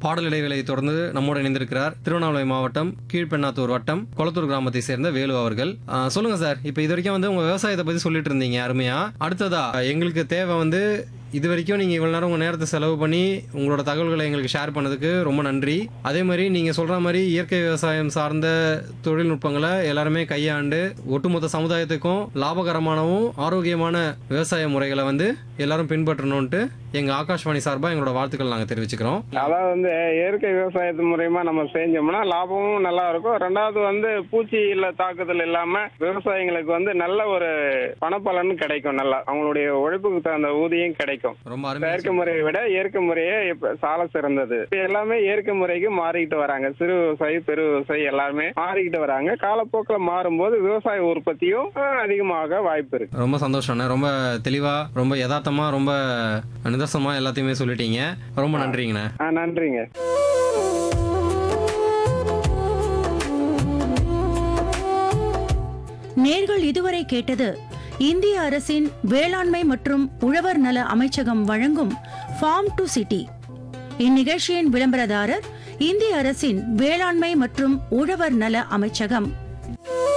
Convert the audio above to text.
பாடல் இடைவேளை தொடர்ந்து நம்மோடு இணைந்திருக்கிறார் திருவண்ணாமலை மாவட்டம் கீழ்பெண்ணாத்தூர் வட்டம் கொளத்தூர் கிராமத்தை சேர்ந்த வேலு அவர்கள் ஆ, சொல்லுங்க சார் இப்போ இது வரைக்கும் வந்து உங்க விவசாயத்தை பத்தி சொல்லிட்டு இருந்தீங்க அருமையா அடுத்ததா எங்களுக்கு தேவை வந்து இது வரைக்கும் நீங்கள் இவ்வளோ நேரம் உங்கள் நேரத்தை செலவு பண்ணி உங்களோட தகவல்களை எங்களுக்கு ஷேர் பண்ணதுக்கு ரொம்ப நன்றி அதே மாதிரி நீங்கள் சொல்கிற மாதிரி இயற்கை விவசாயம் சார்ந்த தொழில்நுட்பங்களை எல்லாருமே கையாண்டு ஒட்டுமொத்த சமுதாயத்துக்கும் லாபகரமானவும் ஆரோக்கியமான விவசாய முறைகளை வந்து எல்லாரும் பின்பற்றணும்ட்டு எங்கள் ஆகாஷ்வாணி சார்பாக எங்களோட வாழ்த்துக்கள் நாங்கள் தெரிவிச்சுக்கிறோம் அதாவது வந்து இயற்கை விவசாயத்து மூலியமா நம்ம செஞ்சோம்னா லாபமும் நல்லா இருக்கும் ரெண்டாவது வந்து பூச்சி இல்ல தாக்குதல் இல்லாம விவசாயிங்களுக்கு வந்து நல்ல ஒரு பணப்பலன் கிடைக்கும் நல்லா அவங்களுடைய உழைப்புக்கு தகுந்த ஊதியம் கிடைக்கும் ரொம்ப செயற்கை அருமையாக முறையை விட இயற்கை முறையே இப்ப சால சிறந்தது இப்ப எல்லாமே இயற்கை முறைக்கு மாறிக்கிட்டு வராங்க சிறு விவசாயி பெரு விவசாயி எல்லாருமே மாறிக்கிட்டு வராங்க காலப்போக்கில் மாறும்போது விவசாய உற்பத்தியும் அஹ், அதிகமாக வாய்ப்பு இருக்கு ரொம்ப சந்தோஷம்ண்ணே ரொம்ப தெளிவாக ரொம்ப யதார்த்தமாக ரொம்ப நிதர்சனமாக எல்லாத்தையுமே சொல்லிட்டீங்க ரொம்ப நன்றிங்கண்ணே ஆ, நன்றிங்க நேர்கள் இதுவரை கேட்டது இந்திய அரசின் வேளாண்மை மற்றும் உழவர் நல அமைச்சகம் வழங்கும் ஃபார்ம் டு சிட்டி இந்நிகழ்ச்சியின் விளம்பரதாரர் இந்திய அரசின் வேளாண்மை மற்றும் உழவர் நல அமைச்சகம்